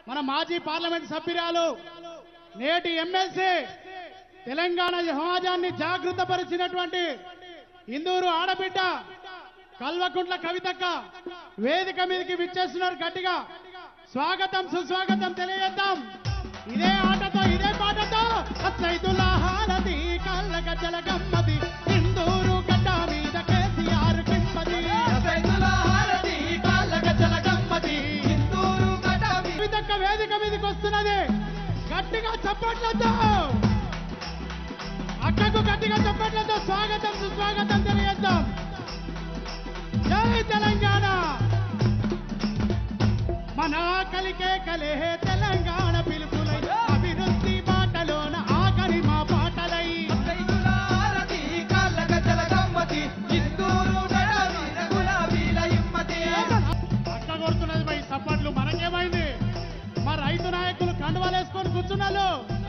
మన మాజీ పార్లమెంట్ సభ్యురాలు నేటి ఎమ్మెల్సీ తెలంగాణ సమాజాన్ని జాగృతపరిచినటువంటి ఇందూరు ఆడబిడ్డ కల్వకుంట్ల కవితక్క వేదిక మీదకి విచ్చేస్తున్నారు గట్టిగా స్వాగతం సుస్వాగతం తెలియజేద్దాం ఇదే ఆటతో ఇదే పాటతో సైదుల హారతి కళ్ళగ జలగమ్మది ఇందూరు గడ్డ మీద కేసీఆర్ కిమ్మది కవితక్క వేదిక మీదకి వస్తున్నది గట్టిగా చప్పట్లతో అక్కకు గట్టిగా చప్పట్లతో స్వాగతం సుస్వాగతం తెలియజేద్దాం జై తెలంగాణ మన కలికే కలే తెలంగాణ పిలుపులై అభివృద్ధి బాటలోన ఆఖరి మా పాటలై అక్క కొడుతున్నది పై సప్పట్లు మనకేమైంది మా రైతు నాయకులు కండువాలేసుకొని కూర్చున్నారు